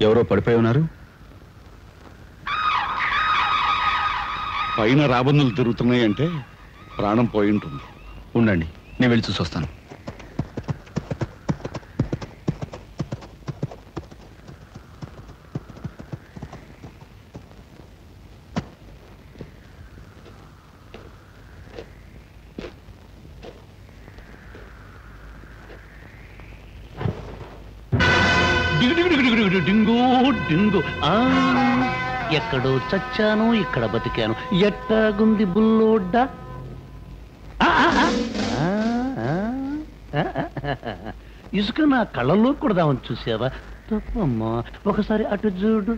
ఎవరో పడిపోయి ఉన్నారు పైన రాబందులు తిరుగుతున్నాయి అంటే ప్రాణం పోయి ఉంటుంది ఉండండి నేను వెళ్ళి చూసి వస్తాను డిగు డిగు డిగు డిగు డిగు డింగు డింగు ఆ ఎక్కడో చచ్చాను ఇక్కడ బతికాను ఎట్టాగుంది బుల్లోడ్డ ఆ, ఆ, ఆ. ఆ, ఆ, ఆ, ఆ. ఇసుక నా కళ్ళలో కొడదామని చూసావా తప్పమ్మా ఒకసారి అటు చూడు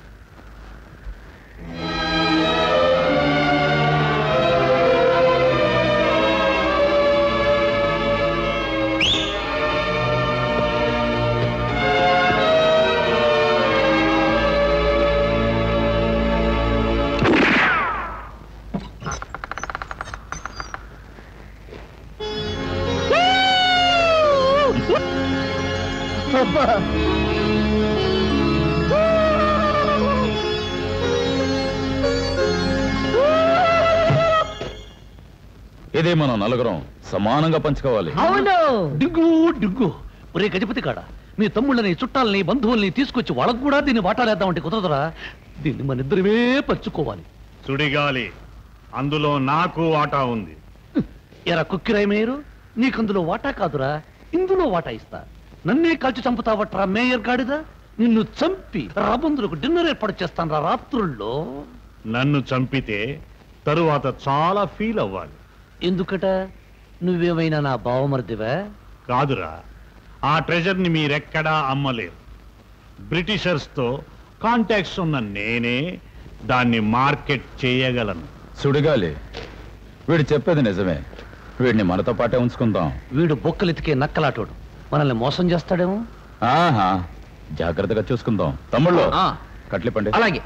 ఇదే మనం నలుగురం సమానంగా పంచుకోవాలి అవును డిగ్గు డిగ్గు ఒరే గజపతి కాడ మీ తమ్ముళ్ళని చుట్టాలని బంధువుల్ని తీసుకొచ్చి వాళ్ళకు కూడా దీన్ని వాటాలేద్దామంటే కుదరదురా దీన్ని మన ఇద్దరమే పంచుకోవాలి సుడిగాలి అందులో నాకు వాటా ఉంది ఎరా కుక్కిరాయి మేయరు నీకందులో వాటా కాదురా ఇందులో వాటా ఇస్తా నన్నే కాల్చి చంపుతావట్రా మేయర్ గాడిదా నిన్ను చంపి రాబందులకు డిన్నర్ ఏర్పాటు చేస్తాను రా రాత్రుల్లో నన్ను చంపితే తరువాత చాలా ఫీల్ అవ్వాలి ఎందుకట నువ్వేమైనా నా బావమరిదివా కాదురా ఆ ట్రెజర్ని మీరెక్కడా అమ్మలేరు బ్రిటిషర్స్తో కాంటాక్ట్స్ ఉన్న నేనే దాన్ని మార్కెట్ చేయగలను సుడిగాలి వీడు చెప్పేది నిజమే వీడిని మనతో పాటే ఉంచుకుందాం వీడు బొక్కలెతికే నక్కలాటోడు మనల్ని మోసం చేస్తాడేమో ఆహా జాగ్రత్తగా చూసుకుందాం తమ్ముళ్ళు ఆ. కట్లిపండి అలాగే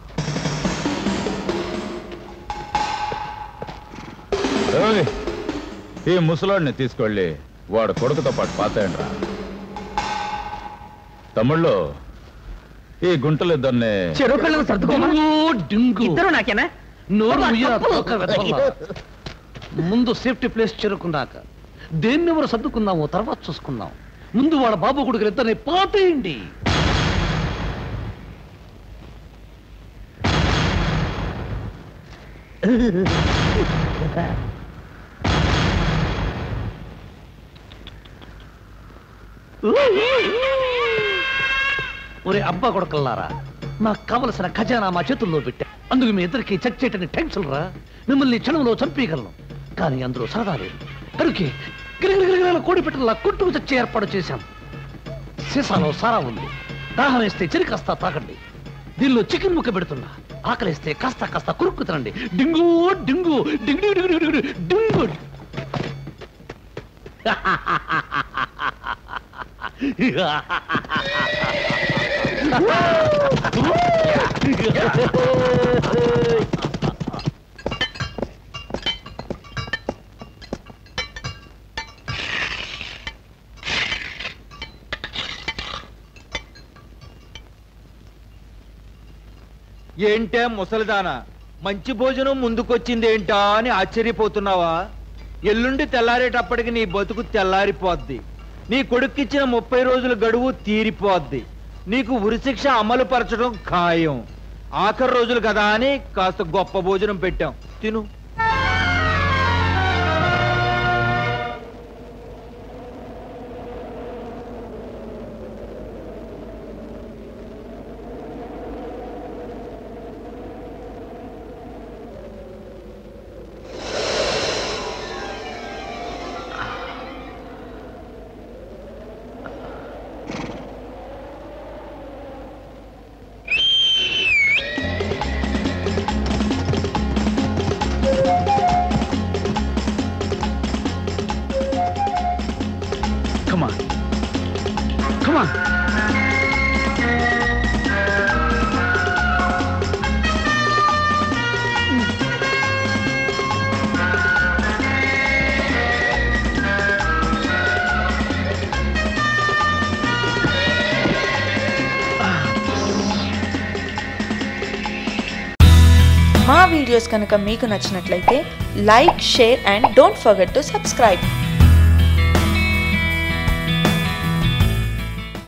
ఏయ్, ఈ ముసలాడిని తీసుకెళ్ళి వాడు కొడుకుతో పాటు పాతేయండిరా తమ్ముళ్ళు ఈ గుంటలు ఇద్దరిని చెరువు పిల్లలు సర్దుకోమా డింగు డింగు ఇద్దరు నాకేనా నోరు అబ్బా, ముయ్యరా, తప్పు. తోక వెతకల్లా. ముందు సేఫ్టీ ప్లేస్ చేరుకున్నాక దేన్ని ఎవరు సర్దుకుందామో తర్వాత చూసుకుందాం ముందు వాళ్ళ బాబు కొడుకులు ఇద్దరిని పాతేయండి ఒరే అబ్బా కొడకల్లారా నాకు కావలసిన ఖజానా మా చేతుల్లో పెట్టా అందుకు మీ ఇద్దరికి చచ్చేటని టెన్షన్ రా మిమ్మల్ని క్షణంలో చంపేయగలను కానీ అందులో సరదా లేదు కనుకే గిరగిరగిరగిర కోడి పెట్టలా కొట్టుకు చచ్చే ఏర్పాటు చేశాం సీసాలో సారా ఉంది దాహం వేస్తే చెరి కాస్త తాకండి దీనిలో చికెన్ ముక్క పెడుతున్నా ఆకలిస్తే కాస్త కాస్త కురుక్కు తినండి డింగు డింగు డింగు డింగు డింగు డింగు డింగు ఏంటే ముసలిదానా మంచి భోజనం ముందుకొచ్చింది ఏంటా అని ఆశ్చర్యపోతున్నావా ఎల్లుండి తెల్లారేటప్పటికి నీ బతుకు తెల్లారిపోద్ది నీ కొడుక్కిచ్చిన ముప్పై రోజుల గడువు తీరిపోద్ది నీకు ఉరిశిక్ష అమలు పరచడం ఖాయం ఆఖరి రోజులు కదా అని కాస్త గొప్ప భోజనం పెట్టాం తిను Come on. Come on. మా వీడియోస్ కనుక మీకు నచ్చినట్లయితే like share and don't forget to subscribe